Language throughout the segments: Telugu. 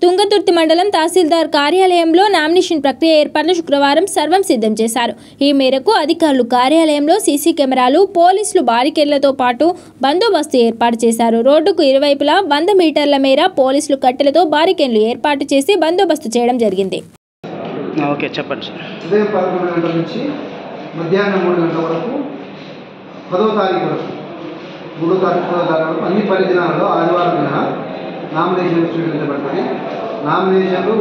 తుంగతుర్తి మండలం తహసీల్దార్ కార్యాలయంలో నామినేషన్ ప్రక్రియ ఏర్పాట్లు శుక్రవారం సర్వం సిద్ధం చేశారు ఈ మేరకు అధికారులు కార్యాలయంలో సీసీ కెమెరాలు పోలీసులు బారికేడ్లతో పాటు బందోబస్తు ఏర్పాటు చేశారు రోడ్డుకు ఇరువైపులా వంద మీటర్ల మేర పోలీసులు కట్టెలతో బారికేడ్లు ఏర్పాటు చేసి బందోబస్తు చేయడం జరిగింది ఓకే చెప్పండి సార్ ఉదయం పదకొండు గంటల నుంచి మధ్యాహ్నం మూడు గంటల వరకు పదో తారీఖు వరకు మూడో తారీఖు పదో తారీఖు వరకు అన్ని పని దినాలలో ఆదివారం దిన నామినేషన్ స్వీకరించబడతాయి నామినేషన్లు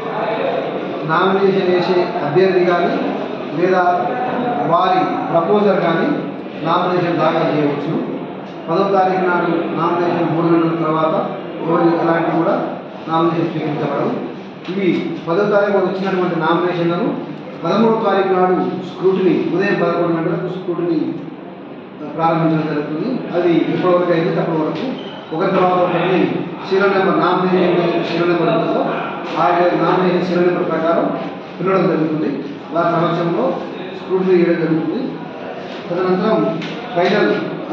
నామినేషన్ వేసే అభ్యర్థి కానీ లేదా వారి ప్రపోజల్ కానీ నామినేషన్ దాఖలు చేయవచ్చు పదో తారీఖు నాడు నామినేషన్ మూడు గంటల తర్వాత ఎవరి ఎలాంటి కూడా నామినేషన్ స్వీకరించబడవు ఇవి పదో తారీఖు వచ్చినటువంటి నామినేషన్లను పదమూడో తారీఖు నాడు స్క్రూటిని ఉదయం పదకొండు గంటలకు స్క్రూటిని ప్రారంభించడం జరుగుతుంది అది ఎప్పటివరకు అయితే అప్పటి వరకు ఒకరి తర్వాత ఒకరిని serial number nomination serial number ఉంటుందో ఆ నామినేషన్ సీరియల్ నెంబర్ ప్రకారం పిలవడం జరుగుతుంది వారి సమక్షంలో స్క్రూటిని చేయడం జరుగుతుంది తదనంతరం ఫైనల్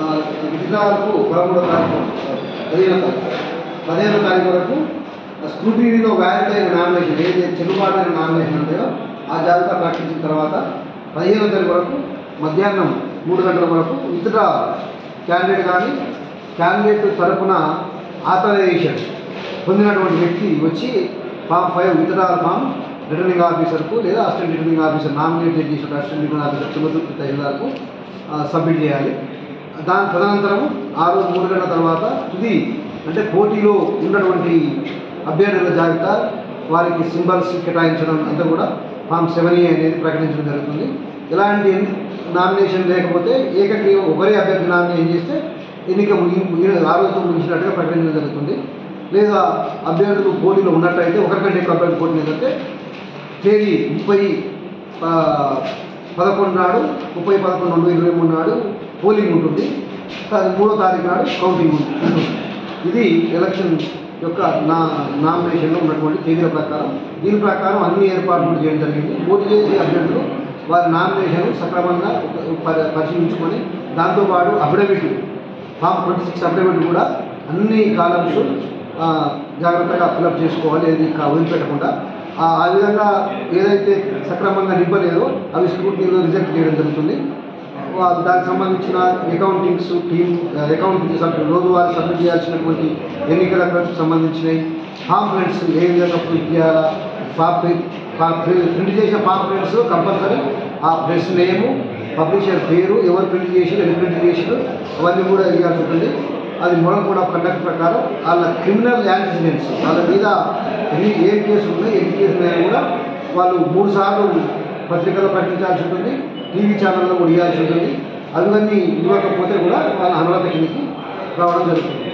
విధాలకు పదమూడో తారీఖు పదిహేనో తారీఖు పదిహేనో తారీఖు వరకు స్క్రూటీనీలో వ్యాలిడ్ అయిన నామినేషన్ ఏదైతే చెల్లుబాటు అయిన నామినేషన్ ఉంటాయో ఆ జాబితా ప్రకటించిన తర్వాత పదిహేనో తారీఖు వరకు మధ్యాహ్నం మూడు గంటల వరకు ఇతర క్యాండిడేట్ కానీ క్యాండిడేట్ తరపున ఆథరైజేషన్ పొందినటువంటి వ్యక్తి వచ్చి form five withdrawal form returning ఆఫీసర్కు లేదా అసిస్టెంట్ రిటర్నింగ్ ఆఫీసర్ నామినేట్ చేసిన అసిస్టెంట్ రిటర్నింగ్ ఆఫీసర్ తుమ్మతుర్తి తహసీల్దార్కు సబ్మిట్ చేయాలి దాని తదనంతరం ఆ రోజు మూడు గంటల తర్వాత తుది అంటే పోటీలో ఉన్నటువంటి అభ్యర్థుల జాబితా వారికి సింబల్స్ కేటాయించడం అంతా కూడా ఫామ్ సెవెన్ ఏ అనేది ప్రకటించడం జరుగుతుంది ఇలాంటి నామినేషన్ లేకపోతే ఏకగ్రీవ ఒకరే అభ్యర్థి నామినేషన్ చేస్తే ఎన్నిక ముగి ముగి- ఆ రోజుతో ముగిసినట్టుగా ప్రకటించడం జరుగుతుంది లేదా అభ్యర్థులు పోటీలో ఉన్నట్టయితే ఒకరికంటే ఎక్కువ అభ్యర్థి పోటీ లేదంటే తేదీ ముప్పై ఆ, పదకొండు నాడు ముప్పై పదకొండు రెండు ఇరవై మూడు నాడు పోలింగ్ ఉంటుంది తా- మూడో తారీఖు నాడు కౌంటింగ్ ఉంటుంది ఇది ఎలక్షన్ యొక్క నా నామినేషన్లో ఉన్నటువంటి తేదీల ప్రకారం దీని ప్రకారం అన్ని ఏర్పాట్లు చేయడం జరిగింది పోటీ చేసే అభ్యర్థులు వారి నామినేషన్ సక్రమంగా ప- పరిశీలించుకొని దాంతోపాటు affidavit form twenty six affidavit కూడా అన్ని కాలమ్స్ జాగ్రత్తగా ఫిలప్ చేసుకోవాలి ఏది కా- వదిలిపెట్టకుండా ఆ ఆ విధంగా ఏదైతే సక్రమంగా నింపలేదో అవి స్క్రూటీలో రిజెక్ట్ చేయడం జరుగుతుంది వా- దానికి సంబంధించిన అకౌంటింగ్స్ టీమ్ అకౌంటింగ్ సబ్మిట్ రోజువారీ సబ్మిట్ చేయాల్సినటువంటి ఎన్నికల ఖర్చుకు సంబంధించినవి పాంప్లెట్స్ ఏ విధంగా ప్రింట్ చేయాలా ప్రింట్ చేసిన పాంప్లెట్స్ కంపల్సరీ ఆ ప్రెస్ నేము పబ్లిషర్ పేరు ఎవరు ప్రింట్ చేసి ఎన్ని ప్రింట్ చేసారు అవన్నీ కూడా ఇవ్వాల్సి ఉంటుంది అది మోడల్ కోడ్ ఆఫ్ కండక్ట్ ప్రకారం వాళ్ళ క్రిమినల్ యాక్సిడెంట్స్ వాళ్ళ మీద ఎన్ని ఏ కేసులు ఉన్నాయి ఎన్ని కేసులు ఉన్నాయో కూడా వాళ్ళు మూడు సార్లు పత్రికల్లో ప్రకటించాల్సి ఉంటుంది టీవీ ఛానల్లో కూడా ఇవ్వాల్సి ఉంటుంది అవన్నీ ఇవ్వకపోతే కూడా వాళ్ళ అనర్హత కిందకి రావడం జరుగుతుంది